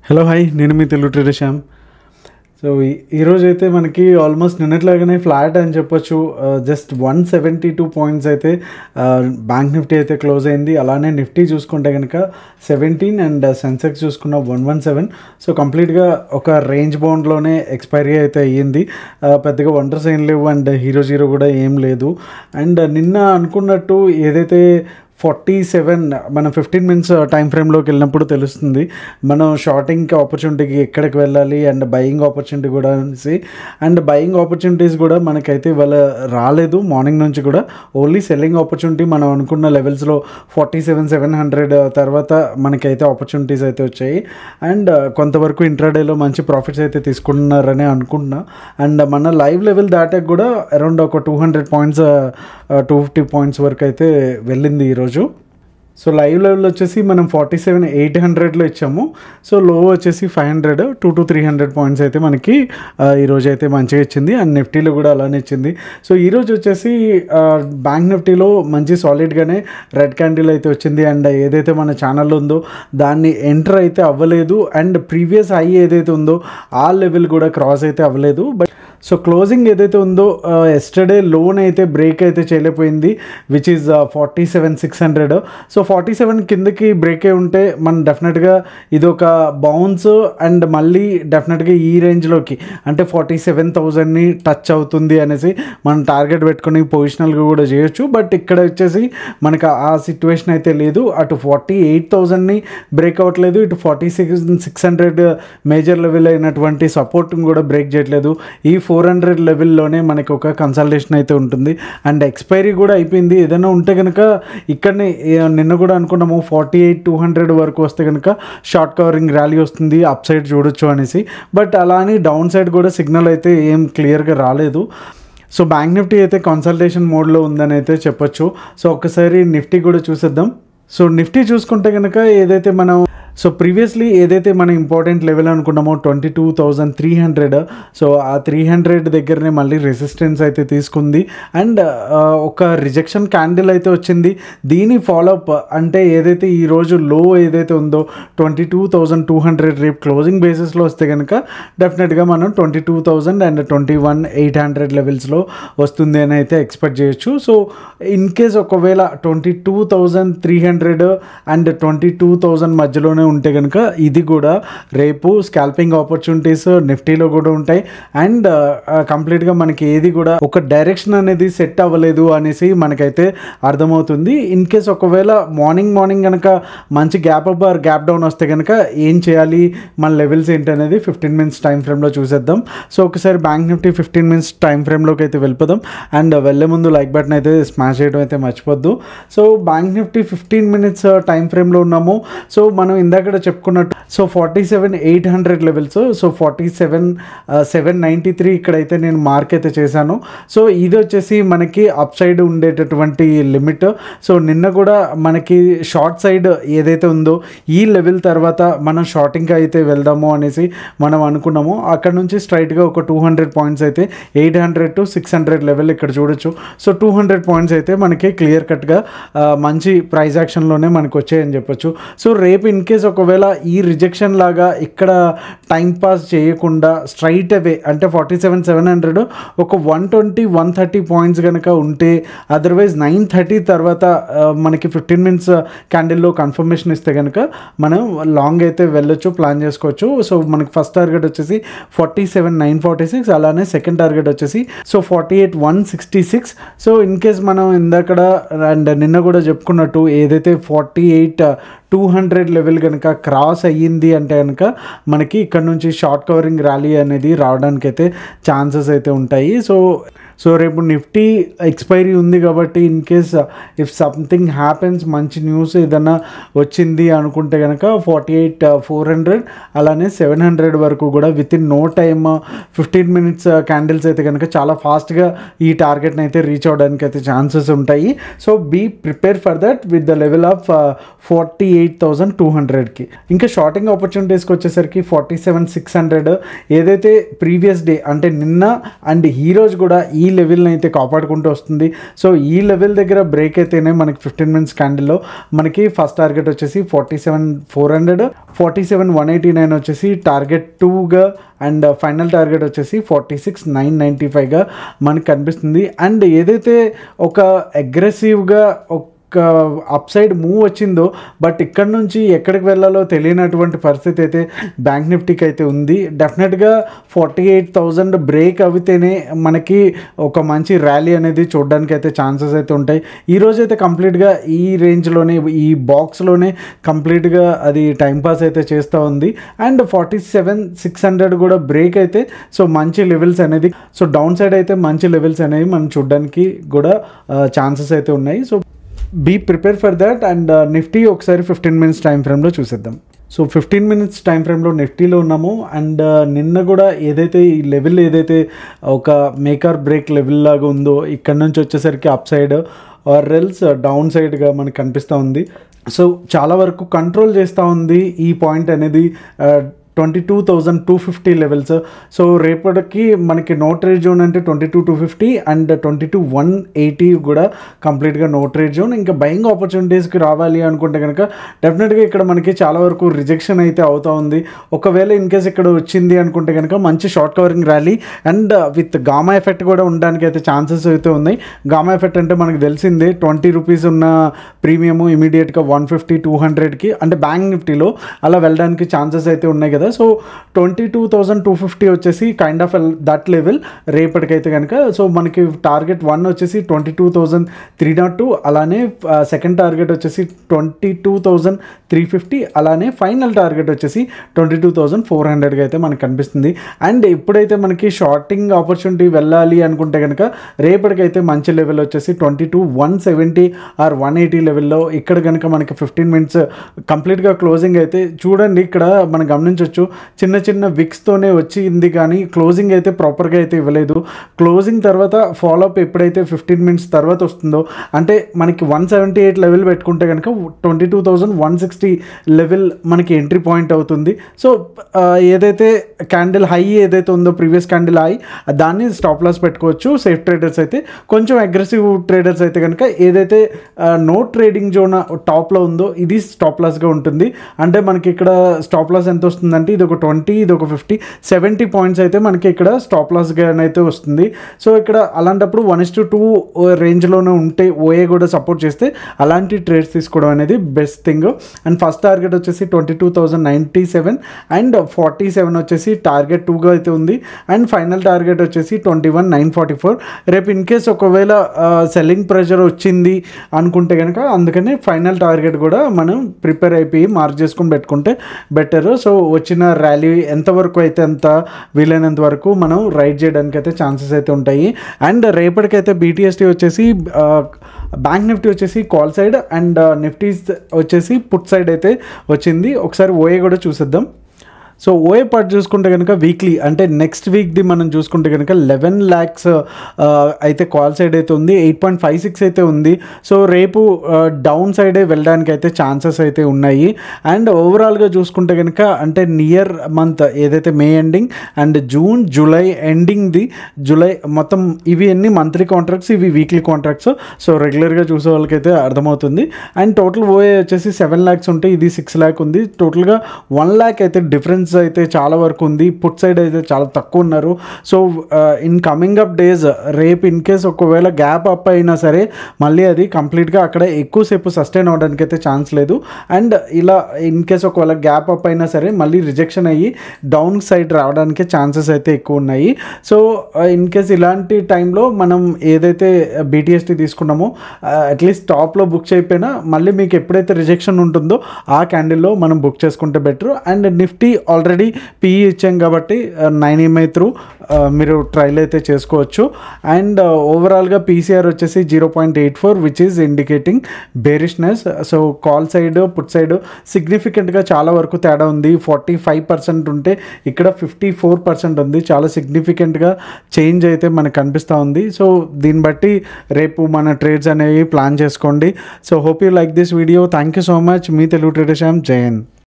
hello hi నేను మీ Telugu trader Shyam so ఈ- ఈరోజు అయితే మనకి ఆల్మోస్ట్ నిన్నట్లాగానే ఫ్లాట్ అని చెప్పొచ్చు just one seventy two points అయితే బ్యాంక్ నిఫ్టీ అయితే క్లోజ్ అయింది అలానే నిఫ్టీ చూసుకుంటే కనుక సెవెంటీన్ అండ్ సెన్సెక్స్ చూసుకున్న వన్ వన్ సెవెన్ సో కంప్లీట్గా ఒక రేంజ్ బౌండ్లోనే ఎక్స్పైరీ అయితే అయ్యింది ఆ, పెద్దగా వండర్స్ ఏం లేవు అండ్ హీరో జీరో కూడా ఏం లేదు అండ్ నిన్న అనుకున్నట్టు ఏదైతే ఫార్టీ సెవెన్ మనం ఫిఫ్టీన్ మినిట్స్ టైం ఫ్రేమ్లోకి వెళ్ళినప్పుడు తెలుస్తుంది మనం షార్టింగ్ ఆపర్చునిటీకి ఎక్కడికి వెళ్ళాలి అండ్ బయింగ్ ఆపర్చునిటీ కూడా అనేసి అండ్ బయింగ్ ఆపర్చునిటీస్ కూడా మనకైతే ఇవాళ రాలేదు మార్నింగ్ నుంచి కూడా ఓన్లీ సెల్లింగ్ ఆపర్చునిటీ మనం అనుకున్న లెవెల్స్లో ఫార్టీ సెవెన్ సెవెన్ హండ్రెడ్ తర్వాత మనకైతే ఆపర్చునిటీస్ అయితే వచ్చాయి అండ్ కొంతవరకు ఇంట్రాడేలో మంచి ప్రాఫిట్స్ అయితే తీసుకుంటున్నారని అనుకుంటున్నా అండ్ మన లైవ్ లెవెల్ దాటాక కూడా అరౌండ్ ఒక two hundred points two fifty points వరకు అయితే వెళ్ళింది ఈరోజు సో లైవ్ లెవెల్ వచ్చేసి మనం ఫార్టీ సెవెన్ ఎయిట్ హండ్రెడ్లో ఇచ్చాము సో లో వచ్చేసి five hundred two to three hundred points అయితే మనకి ఆ, ఈరోజు అయితే మంచిగా ఇచ్చింది అండ్ నిఫ్టీలో కూడా అలానే ఇచ్చింది సో ఈరోజు వచ్చేసి ఆ, బ్యాంక్ నిఫ్టీలో మంచి సాలిడ్గానే రెడ్ క్యాండిల్ అయితే వచ్చింది అండ్ ఏదైతే మన ఛానల్లో ఉందో దాన్ని ఎంటర్ అయితే అవ్వలేదు అండ్ ప్రీవియస్ హై ఏదైతే ఉందో ఆ లెవెల్ కూడా క్రాస్ అయితే అవ్వలేదు బట్ సో క్లోజింగ్ ఏదైతే ఉందో ఎస్టర్డే లోన్ అయితే బ్రేక్ అయితే చేయలేకపోయింది which is forty seven six hundred so forty seven కిందకి బ్రేక్ అయి ఉంటే మనం డెఫినెట్గా ఇది ఒక బౌన్స్ అండ్ మళ్ళీ డెఫినెట్గా ఈ రేంజ్లోకి అంటే ఫార్టీ సెవెన్ థౌజండ్ని టచ్ అవుతుంది అనేసి మనం టార్గెట్ పెట్టుకుని పొజిషనల్గా కూడా చేయొచ్చు బట్ ఇక్కడ వచ్చేసి మనకు ఆ సిచ్యువేషన్ అయితే లేదు అటు ఫార్టీ ఎయిట్ థౌజండ్ని బ్రేక్ అవ్వట్లేదు ఇటు forty six six hundred major level అయినటువంటి సపోర్ట్ని కూడా బ్రేక్ చేయట్లేదు ఈ ఫోర్ హండ్రెడ్ లెవెల్లోనే మనకి ఒక కన్సల్టేషన్ అయితే ఉంటుంది అండ్ ఎక్స్పైరీ కూడా అయిపోయింది ఏదైనా ఉంటే కనుక ఇక్కడనే ఏ, నిన్న కూడా అనుకున్నాము ఫార్టీ ఎయిట్ టూ హండ్రెడ్ వరకు వస్తే కనుక షార్ట్ కవరింగ్ ర్యాలీ వస్తుంది అప్ సైడ్ చూడొచ్చు అనేసి బట్ అలా అని డౌన్ సైడ్ కూడా సిగ్నల్ అయితే ఏం క్లియర్గా రాలేదు సో బ్యాంక్ నిఫ్టీ అయితే కన్సల్టేషన్ మోడ్లో ఉందని అయితే చెప్పొచ్చు సో ఒక్కసారి నిఫ్టీ కూడా చూసేద్దాం సో నిఫ్టీ చూసుకుంటే కనుక ఏదైతే మనం సో ప్రీవియస్లీ ఏదైతే మనం ఇంపార్టెంట్ లెవెల్ అనుకున్నామో twenty two thousand three hundred so ఆ త్రీ హండ్రెడ్ దగ్గరనే మళ్ళీ రెసిస్టెన్స్ అయితే తీసుకుంది అండ్ ఒక రిజెక్షన్ క్యాండిల్ అయితే వచ్చింది దీని ఫాలోఅప్ అంటే ఏదైతే ఈ రోజు లో ఏదైతే ఉందో twenty two thousand two hundred రేపు క్లోజింగ్ బేసిస్లో వస్తే కనుక డెఫినెట్గా మనం twenty two thousand and twenty one eight hundred లెవెల్స్లో వస్తుంది అని అయితే ఎక్స్పెక్ట్ చేయొచ్చు సో ఇన్ కేస్ ఒకవేళ twenty two thousand three hundred and twenty two thousand మధ్యలోనే ఉంటే కనుక ఇది కూడా రేపు స్కాల్పింగ్ ఆపర్చునిటీస్ నిఫ్టీలో కూడా ఉంటాయి అండ్ కంప్లీట్గా మనకి ఏది కూడా ఒక డైరెక్షన్ అనేది సెట్ అవ్వలేదు అనేసి మనకైతే అర్థమవుతుంది ఇన్ కేస్ ఒకవేళ మార్నింగ్ మార్నింగ్ కనుక మంచి gap up or gap down వస్తే కనుక ఏం చేయాలి మన లెవెల్స్ ఏంటి అనేది ఫిఫ్టీన్ మినిట్స్ టైం ఫ్రేమ్లో చూసేద్దాం సో ఒకసారి bank Nifty fifteen minutes time ఫ్రేమ్లోకి అయితే వెళ్ళిపోదాం అండ్ వెళ్ళే ముందు లైక్ బటన్ అయితే స్మాష్ చేయడం అయితే మర్చిపోద్దు so bank Nifty fifteen minutes time ఫ్రేమ్లో ఉన్నాము సో మనం ఇందాక చెప్పుకున్నట్టు so forty seven eight hundred levels so forty seven seven ninety three ఇక్కడైతే నేను మార్క్ అయితే చేశాను సో ఇది వచ్చేసి మనకి అప్ సైడ్ ఉండేటటువంటి లిమిట్ సో నిన్న కూడా మనకి షార్ట్ సైడ్ ఏదైతే ఉందో ఈ లెవెల్ తర్వాత మనం షార్టింగ్ అయితే వెళ్దాము అనేసి మనం అనుకున్నాము అక్కడ నుంచి స్ట్రైట్గా ఒక టూ హండ్రెడ్ పాయింట్స్ అయితే eight hundred to six hundred level ఇక్కడ చూడొచ్చు సో టూ హండ్రెడ్ పాయింట్స్ అయితే మనకి క్లియర్ కట్గా మంచి ప్రైస్ యాక్షన్లోనే మనకు వచ్చాయని చెప్పొచ్చు సో రేపు ఇన్ కేస్ ఒకవేళ ఈ రిజెక్షన్ లాగా ఇక్కడ టైం పాస్ చేయకుండా స్ట్రైట్ అవే అంటే ఫార్టీ సెవెన్ సెవెన్ హండ్రెడ్ ఒక one twenty one thirty points కనుక ఉంటే అదర్వైజ్ నైన్ థర్టీ తర్వాత ఆ, మనకి ఫిఫ్టీన్ మినిట్స్ క్యాండిల్లో కన్ఫర్మేషన్ ఇస్తే కనుక మనం లాంగ్ అయితే వెళ్ళొచ్చు ప్లాన్ చేసుకోవచ్చు సో మనకి ఫస్ట్ టార్గెట్ వచ్చేసి forty seven nine forty six అలానే సెకండ్ టార్గెట్ వచ్చేసి so forty eight one sixty six so in case మనం ఇందాకడ అండ్ నిన్న కూడా చెప్పుకున్నట్టు ఏదైతే forty eight two hundred level కనుక క్రాస్ అయ్యింది అంటే కనుక మనకి ఇక్కడ నుంచి షార్ట్ కవరింగ్ ర్యాలీ అనేది రావడానికి అయితే ఛాన్సెస్ అయితే ఉంటాయి సో సో రేపు నిఫ్టీ ఎక్స్పైరీ ఉంది కాబట్టి in case if something happens మంచి న్యూస్ ఏదన్నా వచ్చింది అనుకుంటే కనుక ఫార్టీ ఎయిట్ ఫోర్ హండ్రెడ్ అలానే సెవెన్ హండ్రెడ్ వరకు కూడా with in no time fifteen minutes candles అయితే కనుక చాలా ఫాస్ట్గా ఈ టార్గెట్ని అయితే రీచ్ అవ్వడానికి అయితే ఛాన్సెస్ ఉంటాయి so be prepare for that with the level of forty eight thousand two హండ్రెడ్కి ఇంకా షార్టింగ్ ఆపర్చునిటీస్కి వచ్చేసరికి ఫార్టీ సెవెన్ సిక్స్ హండ్రెడ్ ఏదైతే ప్రీవియస్ డే అంటే నిన్న అండ్ ఈ రోజు కూడా ఈ లెవెల్ని అయితే కాపాడుకుంటూ వస్తుంది సో ఈ లెవెల్ దగ్గర బ్రేక్ అయితేనే మనకి ఫిఫ్టీన్ మినిట్స్ క్యాండిల్లో మనకి ఫస్ట్ టార్గెట్ వచ్చేసి forty seven four hundred forty seven one eighty nine వచ్చేసి టార్గెట్ టూగా అండ్ ఫైనల్ టార్గెట్ వచ్చేసి ఫార్టీ సిక్స్ నైన్ నైంటీ ఫైవ్గా మనకు కనిపిస్తుంది అండ్ ఏదైతే ఒక అగ్రెసివ్గా ఒక అప్ సైడ్ మూవ్ వచ్చిందో బట్ ఇక్కడ నుంచి ఎక్కడికి వెళ్ళాలో తెలియనటువంటి పరిస్థితి అయితే బ్యాంక్ నిఫ్టీకి అయితే ఉంది డెఫినెట్గా ఫార్టీ ఎయిట్ థౌజండ్ బ్రేక్ అవితేనే మనకి ఒక మంచి ర్యాలీ అనేది చూడడానికి అయితే ఛాన్సెస్ అయితే ఉంటాయి ఈ రోజు అయితే కంప్లీట్గా ఈ రేంజ్లోనే ఈ బాక్స్లోనే కంప్లీట్గా అది టైంపాస్ అయితే చేస్తూ ఉంది and forty seven six hundred కూడా బ్రేక్ అయితే సో మంచి లెవెల్స్ అనేది సో డౌన్ సైడ్ అయితే మంచి లెవెల్స్ అనేవి మనం చూడడానికి కూడా ఛాన్సెస్ అయితే ఉన్నాయి so be prepare for that and Nifty ఒకసారి ఫిఫ్టీన్ మినిట్స్ టైం ఫ్రేమ్లో చూసేద్దాం సో ఫిఫ్టీన్ మినిట్స్ టైం ఫ్రేమ్లో నిఫ్టీలో ఉన్నాము అండ్ నిన్న కూడా ఏదైతే ఈ లెవెల్ ఏదైతే ఒక మేకర్ బ్రేక్ లెవెల్ లాగా ఉందో ఇక్కడ నుంచి వచ్చేసరికి అప్ సైడ్ ఆర్ రెల్స్ డౌన్ సైడ్గా మనకు కనిపిస్తూ ఉంది సో చాలా వరకు కంట్రోల్ చేస్తూ ఉంది ఈ పాయింట్ అనేది twenty two thousand two fifty levels so రేపటికి మనకి నో ట్రేడ్ జోన్ అంటే twenty two two fifty and twenty two one eighty కూడా కంప్లీట్గా నో ట్రేడ్ జోన్ ఇంకా బయింగ్ ఆపర్చునిటీస్కి రావాలి అనుకుంటే కనుక డెఫినెట్గా ఇక్కడ మనకి చాలా వరకు రిజెక్షన్ అయితే అవుతా ఉంది ఒకవేళ ఇన్ కేస్ ఇక్కడ వచ్చింది అనుకుంటే కనుక మంచి short covering rally and with gamma effect కూడా ఉండడానికి అయితే ఛాన్సెస్ అయితే ఉన్నాయి గామా ఎఫెక్ట్ అంటే మనకు తెలిసిందే ట్వంటీ రూపీస్ ఉన్న ప్రీమియము ఇమీడియట్గా వన్ ఫిఫ్టీ టూ హండ్రెడ్కి అంటే బ్యాంక్ నిఫ్టీలో అలా వెళ్ళడానికి ఛాన్సెస్ అయితే ఉన్నాయి కదా so twenty two thousand two fifty వచ్చేసి కైండ్ ఆఫ్ దట్ లెవెల్ రేపటికైతే కనుక సో మనకి టార్గెట్ వన్ వచ్చేసి twenty two thousand three naught two అలానే సెకండ్ టార్గెట్ వచ్చేసి twenty two thousand three fifty అలానే ఫైనల్ టార్గెట్ వచ్చేసి ట్వంటీ టూ థౌజండ్ ఫోర్ హండ్రెడ్గా అయితే మనకు కనిపిస్తుంది అండ్ ఎప్పుడైతే మనకి షార్టింగ్ ఆపర్చునిటీ వెళ్ళాలి అనుకుంటే కనుక రేపటికైతే మంచి లెవెల్ వచ్చేసి twenty two one seventy or one eighty లెవెల్లో ఇక్కడ కనుక మనకి ఫిఫ్టీన్ మినిట్స్ కంప్లీట్గా క్లోజింగ్ అయితే చూడండి ఇక్కడ మనం గమనించవచ్చు చిన్న చిన్న విక్స్తోనే వచ్చింది కానీ క్లోజింగ్ అయితే ప్రాపర్గా అయితే ఇవ్వలేదు క్లోజింగ్ తర్వాత ఫాలోఅప్ ఎప్పుడైతే ఫిఫ్టీన్ మినిట్స్ తర్వాత వస్తుందో అంటే మనకి వన్ సెవెంటీ ఎయిట్ లెవెల్ పెట్టుకుంటే కనుక twenty two thousand one sixty level మనకి ఎంట్రీ పాయింట్ అవుతుంది సో ఆ, ఏదైతే క్యాండిల్ హై ఏదైతే ఉందో ప్రీవియస్ క్యాండిల్ హై దాన్ని స్టాప్ లాస్ పెట్టుకోవచ్చు సేఫ్ ట్రేడర్స్ అయితే కొంచెం అగ్రెసివ్ ట్రేడర్స్ అయితే కనుక ఏదైతే నో ట్రేడింగ్ జోన్ టాప్లో ఉందో ఇది స్టాప్ లాస్గా ఉంటుంది అంటే మనకి ఇక్కడ స్టాప్ లాస్ ఎంత వస్తుందంటే ఇది ఒక ట్వంటీ ఇది ఒక ఫిఫ్టీ సెవెంటీ పాయింట్స్ అయితే మనకి ఇక్కడ స్టాప్ లాస్గా అయితే వస్తుంది సో ఇక్కడ అలాంటప్పుడు వన్ ఇస్ టు టూ రేంజ్లోనే ఉంటే ఓఏ కూడా సపోర్ట్ చేస్తే అలాంటి ట్రేడ్స్ తీసుకోవడం అనేది best thing and first target వచ్చేసి twenty two thousand ninety seven and forty seven వచ్చేసి టార్గెట్ టూగా అయితే ఉంది అండ్ ఫైనల్ టార్గెట్ వచ్చేసి twenty one nine forty four రేపు ఇన్ కేస్ ఒకవేళ సెల్లింగ్ ప్రెషర్ వచ్చింది అనుకుంటే కనుక అందుకనే ఫైనల్ టార్గెట్ కూడా మనం ప్రిపేర్ అయిపోయి మార్క్ చేసుకొని పెట్టుకుంటే బెటర్ సో వచ్చిన ర్యాలీ ఎంతవరకు అయితే అంత వీలైనంత వరకు మనం రైడ్ చేయడానికి అయితే ఛాన్సెస్ అయితే ఉంటాయి అండ్ రేపటికైతే బీటీఎస్టీ వచ్చేసి బ్యాంక్ నిఫ్టీ వచ్చేసి కాల్ సైడ్ అండ్ నిఫ్టీ వచ్చేసి పుట్ సైడ్ అయితే వచ్చింది ఒకసారి ఓఏ కూడా చూసేద్దాం సో ఓఏ పార్ట్ చూసుకుంటే కనుక వీక్లీ అంటే నెక్స్ట్ వీక్ది మనం చూసుకుంటే కనుక లెవెన్ ల్యాక్స్ అయితే కాల్ సైడ్ అయితే ఉంది ఎయిట్ పాయింట్ ఫైవ్ సిక్స్ అయితే ఉంది సో రేపు డౌన్ సైడే వెళ్ళడానికి అయితే ఛాన్సెస్ అయితే ఉన్నాయి అండ్ ఓవరాల్గా చూసుకుంటే కనుక అంటే నియర్ మంత్ ఏదైతే May ending and June July ఎండింగ్ది జూలై మొత్తం ఇవి ఎన్ని మంత్లీ కాంట్రాక్ట్స్ ఇవి వీక్లీ కాంట్రాక్ట్స్ సో రెగ్యులర్గా చూసే వాళ్ళకైతే అర్థమవుతుంది అండ్ టోటల్ ఓఏ వచ్చేసి సెవెన్ ల్యాక్స్ ఉంటే ఇది సిక్స్ ల్యాక్ ఉంది టోటల్గా వన్ ల్యాక్ అయితే డిఫరెన్స్ అయితే చాలా వరకు ఉంది పుట్ సైడ్ అయితే చాలా తక్కువ ఉన్నారు so in coming up days రేపు ఇన్ కేస్ ఒకవేళ గ్యాప్ అప్ అయినా సరే మళ్ళీ అది కంప్లీట్గా అక్కడ ఎక్కువసేపు సస్టైన్ అవడానికి అయితే ఛాన్స్ లేదు అండ్ ఇలా ఇన్ కేస్ ఒకవేళ గ్యాప్ అప్ అయినా సరే మళ్ళీ రిజెక్షన్ అయ్యి డౌన్ సైడ్ రావడానికి ఛాన్సెస్ అయితే ఎక్కువ ఉన్నాయి సో ఇన్ కేస్ ఇలాంటి టైంలో మనం ఏదైతే బీటీఎస్టీ తీసుకున్నామో అట్లీస్ట్ టాప్లో బుక్ చేయకపోయినా మళ్ళీ మీకు ఎప్పుడైతే రిజెక్షన్ ఉంటుందో ఆ క్యాండిల్లో మనం బుక్ చేసుకుంటే better and Nifty already PE ఇచ్చాం కాబట్టి నైన్ ఈఎంఐ త్రూ మీరు ట్రైల్ అయితే చేసుకోవచ్చు అండ్ ఓవరాల్గా పీసీఆర్ వచ్చేసి zero point eight four which is indicating bearishness so call side put side సిగ్నిఫికెంట్గా చాలా వరకు తేడా ఉంది ఫార్టీ ఫైవ్ పర్సెంట్ ఉంటే ఇక్కడ ఫిఫ్టీ ఫోర్ పర్సెంట్ ఉంది చాలా సిగ్నిఫికెంట్గా చేంజ్ అయితే మనకు కనిపిస్తూ ఉంది సో దీన్ని బట్టి రేపు మన ట్రేడ్స్ అనేవి ప్లాన్ చేసుకోండి so hope you like this video thank you so much మీ తెలుగు ట్రేడర్స్ ఐమ్ జయన్